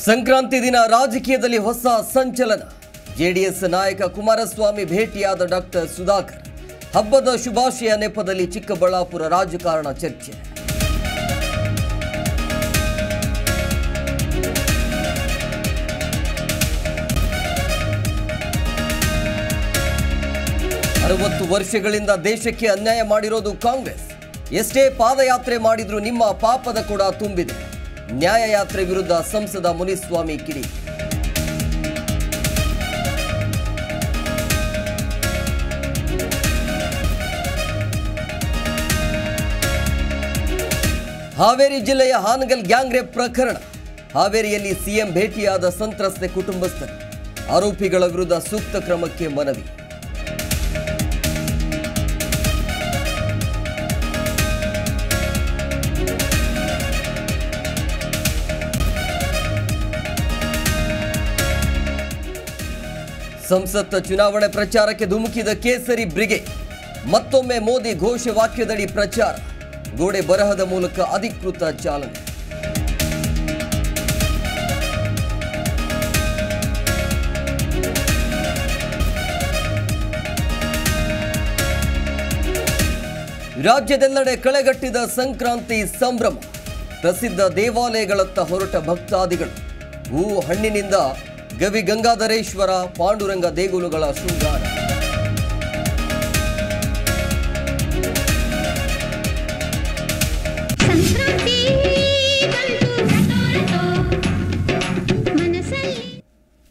ಸಂಕ್ರಾಂತಿ ದಿನ ರಾಜಕೀಯದಲ್ಲಿ ಹೊಸ ಸಂಚಲನ ಜೆಡಿಎಸ್ ನಾಯಕ ಕುಮಾರಸ್ವಾಮಿ ಭೇಟಿಯಾದ ಡಾಕ್ಟರ್ ಸುಧಾಕರ್ ಹಬ್ಬದ ಶುಭಾಶಯ ನೆಪದಲ್ಲಿ ಚಿಕ್ಕಬಳ್ಳಾಪುರ ರಾಜಕಾರಣ ಚರ್ಚೆ ಅರವತ್ತು ವರ್ಷಗಳಿಂದ ದೇಶಕ್ಕೆ ಅನ್ಯಾಯ ಮಾಡಿರೋದು ಕಾಂಗ್ರೆಸ್ ಎಷ್ಟೇ ಪಾದಯಾತ್ರೆ ಮಾಡಿದ್ರೂ ನಿಮ್ಮ ಪಾಪದ ಕೂಡ ತುಂಬಿದೆ ನ್ಯಾಯಯಾತ್ರೆ ವಿರುದ್ಧ ಸಂಸದ ಮುನಿಸ್ವಾಮಿ ಕಿಡಿ ಹಾವೇರಿ ಜಿಲ್ಲೆಯ ಹಾನಗಲ್ ಗ್ಯಾಂಗ್ ರೇಪ್ ಪ್ರಕರಣ ಹಾವೇರಿಯಲ್ಲಿ ಸಿಎಂ ಭೇಟಿಯಾದ ಸಂತ್ರಸ್ತೆ ಕುಟುಂಬಸ್ಥರು ಆರೋಪಿಗಳ ವಿರುದ್ಧ ಸೂಕ್ತ ಕ್ರಮಕ್ಕೆ ಮನವಿ ಸಂಸತ್ ಚುನಾವಣೆ ಪ್ರಚಾರಕ್ಕೆ ಧುಮುಕಿದ ಕೇಸರಿ ಬ್ರಿಗೇಡ್ ಮತ್ತೊಮ್ಮೆ ಮೋದಿ ಘೋಷವಾಕ್ಯದಡಿ ಪ್ರಚಾರ ಗೋಡೆ ಬರಹದ ಮೂಲಕ ಅಧಿಕೃತ ಚಾಲನೆ ರಾಜ್ಯದೆಲ್ಲೆಡೆ ಕಳೆಗಟ್ಟಿದ ಸಂಕ್ರಾಂತಿ ಸಂಭ್ರಮ ಪ್ರಸಿದ್ಧ ದೇವಾಲಯಗಳತ್ತ ಹೊರಟ ಭಕ್ತಾದಿಗಳು ಹೂ ಹಣ್ಣಿನಿಂದ ಗವಿ ಗಂಗಾಧರೇಶ್ವರ ಪಾಂಡುರಂಗ ದೇಗುಲಗಳ ಶೃಂಗಾರ ಸಂಕ್ರಾಂತಿ